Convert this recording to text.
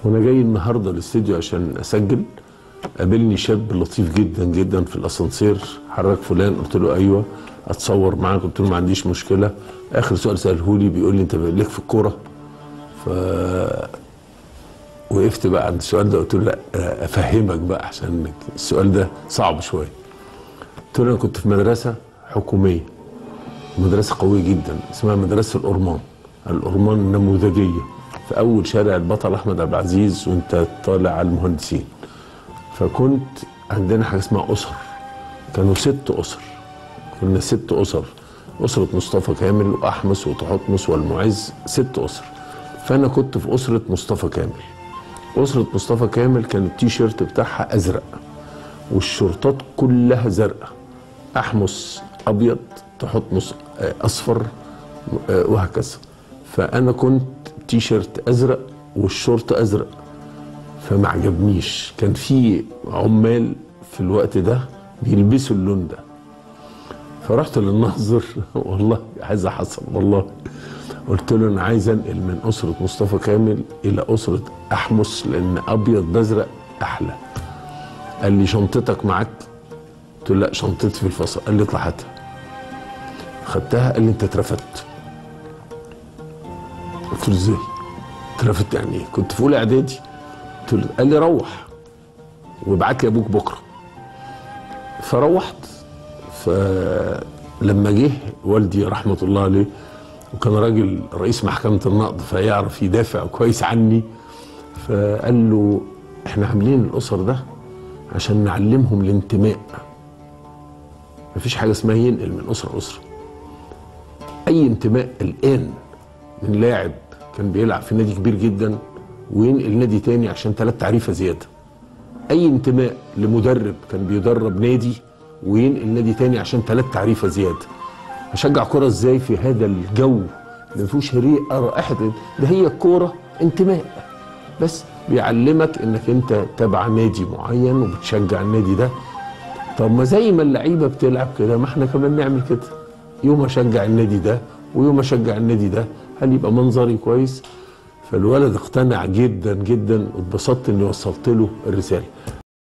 وانا جاي النهارده الاستديو عشان اسجل قابلني شاب لطيف جدا جدا في الاسانسير حرك فلان قلت له ايوه اتصور معاك قلت له ما عنديش مشكله اخر سؤال ساله لي بيقول لي انت ليك في الكوره ف وقفت بقى عند السؤال ده قلت له لا افهمك بقى عشان السؤال ده صعب شويه قلت له انا كنت في مدرسه حكوميه مدرسه قويه جدا اسمها مدرسه الأرمان الأرمان النموذجيه في اول شارع البطل احمد عبد العزيز وانت طالع على المهندسين فكنت عندنا حاجه اسمها اسر كانوا ست اسر كنا ست اسر اسره مصطفى كامل واحمس وتحتمس والمعز ست اسر فانا كنت في اسره مصطفى كامل اسره مصطفى كامل كان التيشيرت بتاعها ازرق والشرطات كلها زرقاء احمس ابيض تحتمس اصفر وهكذا فانا كنت تيشيرت ازرق والشورت ازرق فما عجبنيش كان في عمال في الوقت ده بيلبسوا اللون ده فرحت للناظر والله عايز حصل والله قلت له انا عايز انقل من اسره مصطفى كامل الى اسره احمس لان ابيض بازرق احلى قال لي شنطتك معاك قلت له لا شنطتي في الفصل قال لي اطلع هاتها خدتها قال لي انت اترفدت قلت له ازاي اترفدت يعني ايه كنت في اولى اعدادي قلت له قال لي روح وابعت لي ابوك بكره فروحت فلما جه والدي رحمه الله عليه وكان راجل رئيس محكمه النقض فيعرف يدافع كويس عني فقال له احنا عاملين الاسر ده عشان نعلمهم الانتماء مفيش حاجه اسمها ينقل من اسره لاسره اي انتماء الان من لاعب كان بيلعب في نادي كبير جدا وينقل نادي تاني عشان ثلاث تعريفه زياده اي انتماء لمدرب كان بيدرب نادي وينقل نادي تاني عشان ثلاث تعريفه زياده اشجع كره ازاي في هذا الجو اللي ما فيهوش رائحه ده هي الكوره انتماء بس بيعلمك انك انت تبع نادي معين وبتشجع النادي ده طب ما زي ما اللعيبه بتلعب كده ما احنا كمان نعمل كده يوم اشجع النادي ده ويوم اشجع النادي ده هل يبقى منظري كويس فالولد اقتنع جدا جدا واتبسطت اني وصلت له الرساله